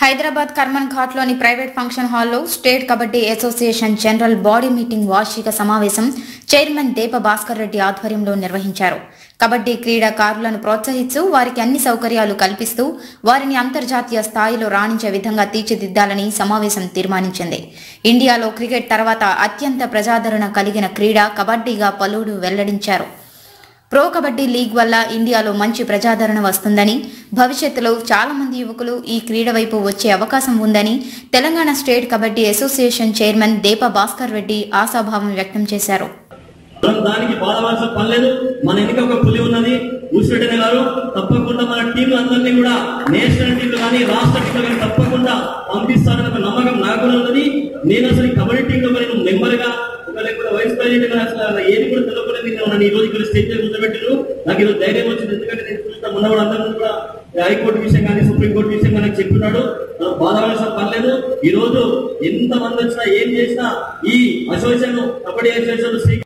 హైదరాబాద్ కర్మన్ ఘాట్లోని private function హాల్లో state kabaddi association general body meeting వార్షిక సమావేశం చైర్మన్ దీప భాస్కర్ రెడ్డి ఆధ్వర్యంలో నిర్వహించారు కబడ్డీ క్రీడాకారులను ప్రోత్సహిస్తూ వారికి అన్ని సౌకర్యాలు కల్పిస్తూ వారిని అంతర్జాతీయ స్థాయిలో రాణించే విధంగా తీర్చిదిద్దాలని సమావేశం తీర్మానించింది ఇండియాలో క్రికెట్ తర్వాత అత్యంత ప్రజాదరణ కలిగిన క్రీడ కబడ్డీగా పలువురు వెల్లడించారు ప్రో కబడ్డీ లీగ్ వల్ల ఇండియాలో మంచి ప్రజాదరణ వస్తుందని భవిష్యత్తులో చాలా మంది యువకులు ఈ క్రీడ వైపు వచ్చే అవకాశం ఉందని Telangana state kabaddi association chairman Deepa Bhaskar Reddy ఆశాభావం వ్యక్తం చేశారు మనం దానికి బాధపడాల్సిన పని లేదు మన ఎన్నిక ఒక పులి ఉన్నది ఊసిరెడ్డి గారు తప్పకుండా మన టీం అందరినీ కూడా నేషనల్ టీంలు కానీ రాష్ట్ర టీంలు కానీ తప్పకుండా పంపిస్తారని ఒక నమ్మకం నాకు కూడా ఉన్నది నేను అసలు ఈ కబడ్డీ టీంలో నేను మెంబర్ గా ఒక లేకపోతే వైస్ ప్రెసిడెంట్ గా అసలు ఏది కూడా తెలియకుండా నేను ఉన్నాను ఈ రోజు ఇక్కడ స్టేజ్ మీద కూర్చోబెట్టారు నాకు ఈరోజు ధైర్యం వచ్చింది ఎందుకంటే నేను చూసిన మొన్న కూడా అందరూ కూడా హైకోర్టు విషయం కానీ సుప్రీంకోర్టు విషయం కానీ చెప్తున్నాడు మనం బాధపడాల్సిన పని లేదు ఈ రోజు ఎంత మంది వచ్చినా ఏం చేసినా ఈ అసోసియేషన్ కబడ్డీ అసోసియేషన్ శ్రీ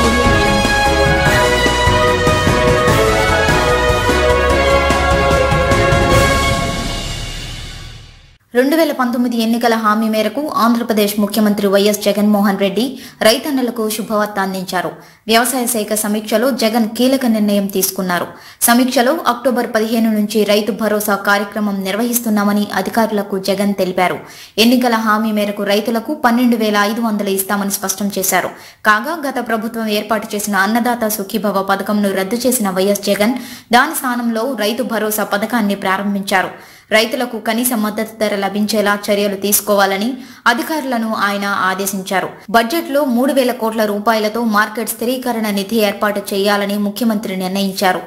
రెండు వేల పంతొమ్మిది ఎన్నికల హామీ మేరకు ఆంధ్రప్రదేశ్ ముఖ్యమంత్రి వైఎస్ జగన్మోహన్ రెడ్డి రైతన్నలకు శుభవార్త అందించారు వ్యవసాయ శాఖ సమీక్షలో జగన్ కీలక నిర్ణయం తీసుకున్నారు సమీక్షలో అక్టోబర్ పదిహేను నుంచి రైతు భరోసా కార్యక్రమం నిర్వహిస్తున్నామని అధికారులకు జగన్ తెలిపారు ఎన్నికల హామీ మేరకు రైతులకు పన్నెండు వేల ఐదు వందలు ఇస్తామని స్పష్టం చేశారు కాగా గత ప్రభుత్వం ఏర్పాటు చేసిన అన్నదాత సుఖీభవ పథకంను రద్దు చేసిన వైఎస్ జగన్ దాని స్థానంలో రైతు భరోసా పథకాన్ని ప్రారంభించారు రైతులకు కనీస మద్దతు ధర లభించేలా చర్యలు తీసుకోవాలని అధికారులను ఆయన ఆదేశించారు బడ్జెట్లో మూడు వేల కోట్ల రూపాయలతో మార్కెట్ స్థిరీకరణ నిధి ఏర్పాటు చేయాలని ముఖ్యమంత్రి నిర్ణయించారు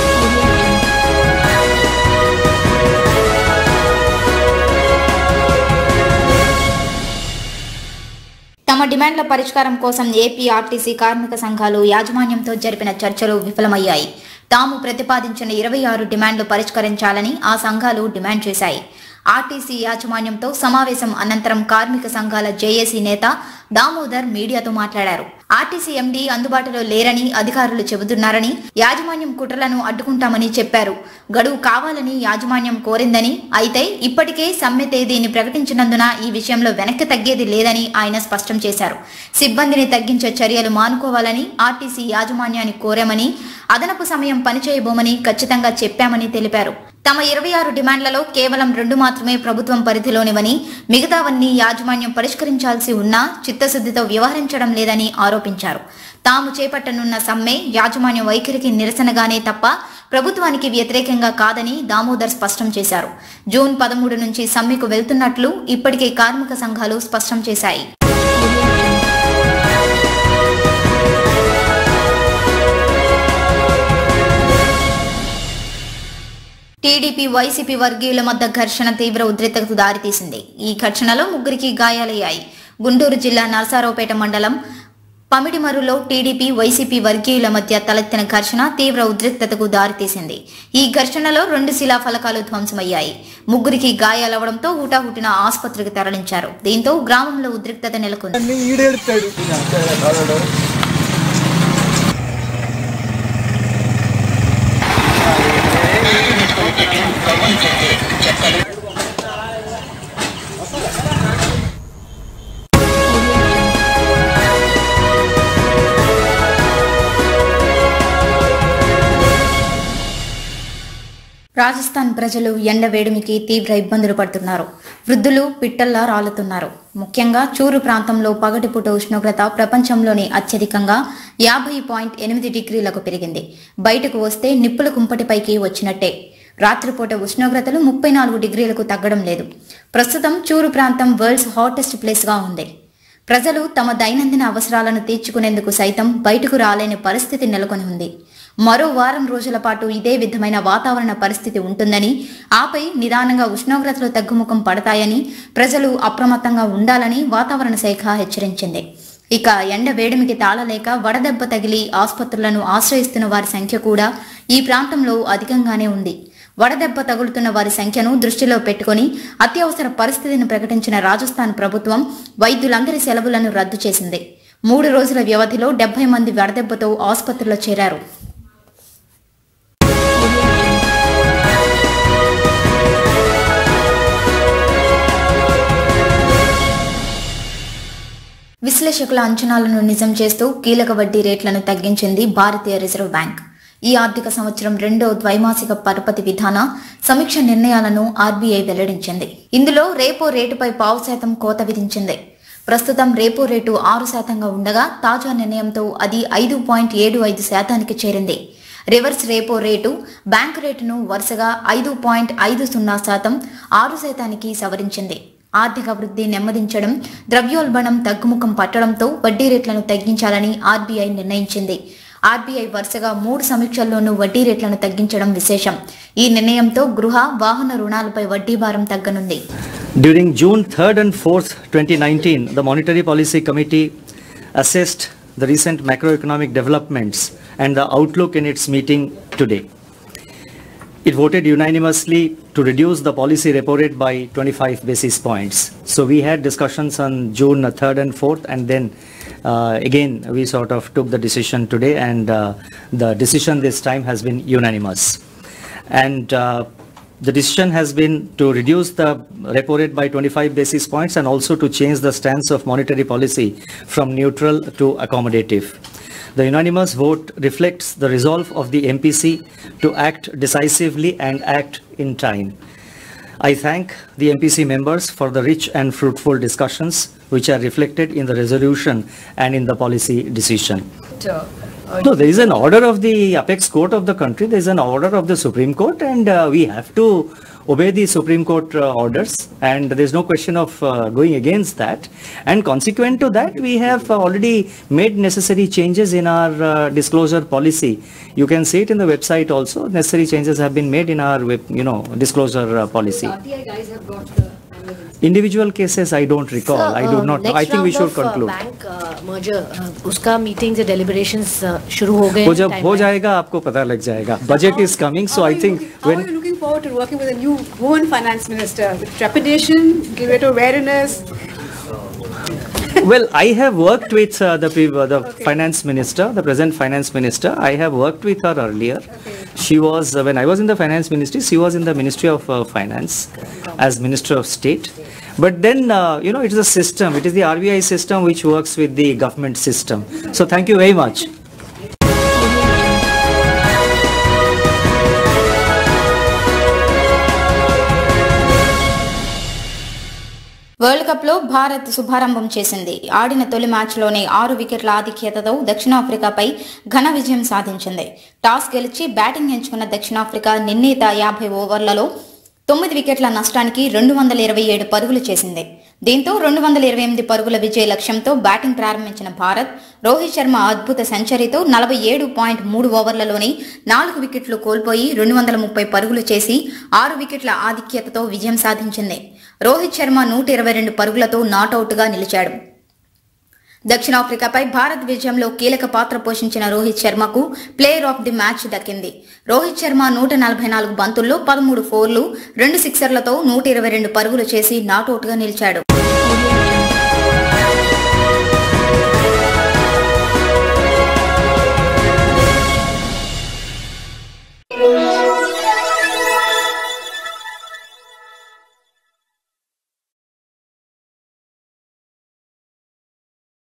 తమ డిమాండ్ల పరిష్కారం కోసం ఏపీ ఆర్టీసీ కార్మిక సంఘాలు యాజమాన్యంతో జరిపిన చర్చలు విఫలమయ్యాయి తాము ప్రతిపాదించిన ఇరవై ఆరు డిమాండ్లు పరిష్కరించాలని ఆ సంఘాలు డిమాండ్ చేశాయి ఆర్టీసీ యాజమాన్యంతో సమావేశం అనంతరం కార్మిక సంఘాల జేఏసీ నేత దామోదర్ మీడియాతో మాట్లాడారు ఆర్టీసీ ఎండీ అందుబాటులో లేరని అధికారులు చెబుతున్నారని యాజమాన్యం కుట్రలను అడ్డుకుంటామని చెప్పారు గడువు కావాలని యాజమాన్యం కోరిందని అయితే ఇప్పటికే సమ్మె తేదీని ప్రకటించినందున ఈ విషయంలో వెనక్కి తగ్గేది లేదని ఆయన స్పష్టం చేశారు సిబ్బందిని తగ్గించే చర్యలు మానుకోవాలని ఆర్టీసీ యాజమాన్యాన్ని కోరామని అదనపు సమయం పనిచేయబోమని ఖచ్చితంగా చెప్పామని తెలిపారు తమ ఇరవై ఆరు డిమాండ్లలో కేవలం రెండు మాత్రమే ప్రభుత్వం పరిధిలోనివని మిగతావన్నీ యాజమాన్యం పరిష్కరించాల్సి ఉన్నా చిత్తశుద్ధితో వ్యవహరించడం లేదని ఆరోపించారు తాము చేపట్టనున్న సమ్మె యాజమాన్య వైఖరికి నిరసనగానే తప్ప ప్రభుత్వానికి వ్యతిరేకంగా కాదని దామోదర్ స్పష్టం చేశారు జూన్ పదమూడు నుంచి సమ్మెకు వెళ్తున్నట్లు ఇప్పటికే కార్మిక సంఘాలు స్పష్టం చేశాయి టీడీపీ వైసీపీ వర్గీయుల మధ్య ఘర్షణ తీవ్ర ఉద్రిక్తతకు దారితీసింది ఈ ఘర్షణలో ముగ్గురికి గాయాలయ్యాయి గుంటూరు జిల్లా నరసారావుపేట మండలం పమిడిమరులో టీడీపీ వైసీపీ వర్గీయుల మధ్య తలెత్తిన ఘర్షణ తీవ్ర ఉద్రిక్తతకు దారితీసింది ఈ ఘర్షణలో రెండు శిలా ఫలకాలు ధ్వంసమయ్యాయి ముగ్గురికి గాయాలవడంతో హుటాహుటిన ఆసుపత్రికి తరలించారు దీంతో గ్రామంలో ఉద్రిక్తత నెలకొంది అన్ని ఈడెడతాడు రాజస్థాన్ ప్రజలు ఎండ వేడిమికి తీవ్ర ఇబ్బందులు పడుతున్నారు వృద్ధులు పిట్టల్లా రాలుతున్నారు ముఖ్యంగా చూరు ప్రాంతంలో పగటిపూట ఉష్ణోగ్రత ప్రపంచంలోనే అత్యధికంగా యాభై పాయింట్ ఎనిమిది డిగ్రీలకు పెరిగింది బయటకు వస్తే నిప్పుల కుంపటిపైకి వచ్చినట్టే రాత్రిపూట ఉష్ణోగ్రతలు ముప్పై నాలుగు డిగ్రీలకు తగ్గడం లేదు ప్రస్తుతం చూరు ప్రాంతం వరల్డ్స్ హాటెస్ట్ ప్లేస్గా ఉంది ప్రజలు తమ దైనందిన అవసరాలను తీర్చుకునేందుకు సైతం బయటకు రాలేని పరిస్థితి నెలకొని ఉంది మరో వారం రోజుల పాటు ఇదే విధమైన వాతావరణ పరిస్థితి ఉంటుందని ఆపై నిదానంగా ఉష్ణోగ్రతలు తగ్గుముఖం పడతాయని ప్రజలు అప్రమత్తంగా ఉండాలని వాతావరణ శాఖ హెచ్చరించింది ఇక ఎండ వేడిమికి తాళలేక వడదెబ్బ తగిలి ఆసుపత్రులను ఆశ్రయిస్తున్న వారి సంఖ్య కూడా ఈ ప్రాంతంలో అధికంగానే ఉంది వడదెబ్బ తగులుతున్న వారి సంఖ్యను దృష్టిలో పెట్టుకుని అత్యవసర పరిస్థితిని ప్రకటించిన రాజస్థాన్ ప్రభుత్వం వైద్యులందరి సెలవులను రద్దు చేసింది మూడు రోజుల వ్యవధిలో డెబ్బై మంది వడదెబ్బతో ఆసుపత్రిలో చేరారు విశ్లేషకుల అంచనాలను నిజం చేస్తూ కీలక వడ్డీ రేట్లను తగ్గించింది భారతీయ రిజర్వ్ బ్యాంక్ ఈ ఆర్థిక సంవత్సరం రెండో ద్వైమాసిక పరపతి విధాన సమీక్ష నిర్ణయాలను ఆర్బీఐ వెల్లడించింది ఇందులో రేపో రేటుపై పావు శాతం కోత విధించింది ప్రస్తుతం రేపో రేటు ఆరు శాతంగా ఉండగా తాజా నిర్ణయంతో అది ఐదు పాయింట్ ఏడు ఐదు శాతానికి చేరింది రివర్స్ రేపో రేటు బ్యాంకు రేటును వరుసగా ఐదు పాయింట్ ఐదు సున్నా శాతం ఆరు శాతానికి సవరించింది ఆర్థిక వృద్ధి నెమ్మదించడం ద్రవ్యోల్బణం తగ్గుముఖం పట్టడంతో వడ్డీ రేట్లను తగ్గించాలని ఆర్బీఐ నిర్ణయించింది ఆర్బీఐ వరుసగా మూడు సమీక్షల్లోనూ వడ్డీ రేట్లను తగ్గించడం విశేషం ఈ నిర్ణయంతో గృహ వాహన రుణాలపై వడ్డీ భారం తగ్గనుంది During June 3rd and 4th, 2019, the Monetary Policy Committee assessed the recent macroeconomic developments and the outlook in its meeting today. It voted unanimously to reduce the policy repo rate by 25 basis points. So we had discussions on June 3rd and 4th, and then uh, again we sort of took the decision today, and uh, the decision this time has been unanimous. And uh, the decision has been to reduce the repo rate by 25 basis points and also to change the stance of monetary policy from neutral to accommodative. The unanimous vote reflects the resolve of the MPC to act decisively and act in time. I thank the MPC members for the rich and fruitful discussions which are reflected in the resolution and in the policy decision. No, there is an order of the apex court of the country, there is an order of the Supreme Court and uh, we have to obey the Supreme Court uh, orders and there is no question of uh, going against that. And consequent to that, we have uh, already made necessary changes in our uh, disclosure policy. You can see it in the website also, necessary changes have been made in our, web, you know, disclosure uh, policy. RTI guys have got the ambulance. Individual cases, I don't recall, Sir, I do uh, not know. next I think we round should of, uh, conclude. Bank merger उसका meetings या deliberations uh, शुरू हो गए वो हैं जब time हो में? जाएगा आपको पता लग जाएगा budget is coming so How I are you think looking- How are you looking forward to working with a new woman finance minister? With trepidation, greater wariness? well i have worked with uh, the pre- uh, the finance minister the present finance minister i have worked with her earlier she was uh, when i was in the finance ministry she was in the ministry of uh, finance as minister of state but then uh, you know it is a system it is the rbi system which works with the government system so thank you very much world cup లో భారత్ శుభారంభం చేసింది ఆడిన తొలి మ్యాచ్లోనే ఆరు వికెట్ల ఆధిక్యతతో దక్షిణాఫ్రికాపై ఘన విజయం సాధించింది toss గెలిచి బ్యాటింగ్ ఎంచుకున్న దక్షిణాఫ్రికా నిర్ణీత యాభై ఓవర్లలో తొమ్మిది వికెట్ల నష్టానికి రెండు వందల ఇరవై ఏడు పరుగులు చేసింది దీంతో రెండు వందల ఇరవై ఎనిమిది పరుగుల విజయ లక్ష్యంతో బ్యాటింగ్ ప్రారంభించిన భారత్ రోహిత్ శర్మ అద్భుత సెంచరీతో నలభై ఏడు పాయింట్ మూడు ఓవర్లలోని నాలుగు వికెట్లు కోల్పోయి రెండు వందల ముప్పై పరుగులు చేసి ఆరు వికెట్ల ఆధిక్యతతో విజయం సాధించింది రోహిత్ శర్మ నూట ఇరవై రెండు పరుగులతో నాటౌట్గా నిలిచాడు దక్షిణాఫ్రికాపై భారత్ విజయంలో కీలక పాత్ర పోషించిన రోహిత్ శర్మకు ప్లేయర్ ఆఫ్ ది మ్యాచ్ దక్కింది రోహిత్ శర్మ నూట నలభై నాలుగు బంతుల్లో పదమూడు ఫోర్లు రెండు సిక్సర్లతో నూట ఇరవై రెండు పరుగులు చేసి నాటౌట్గా నిలిచాడు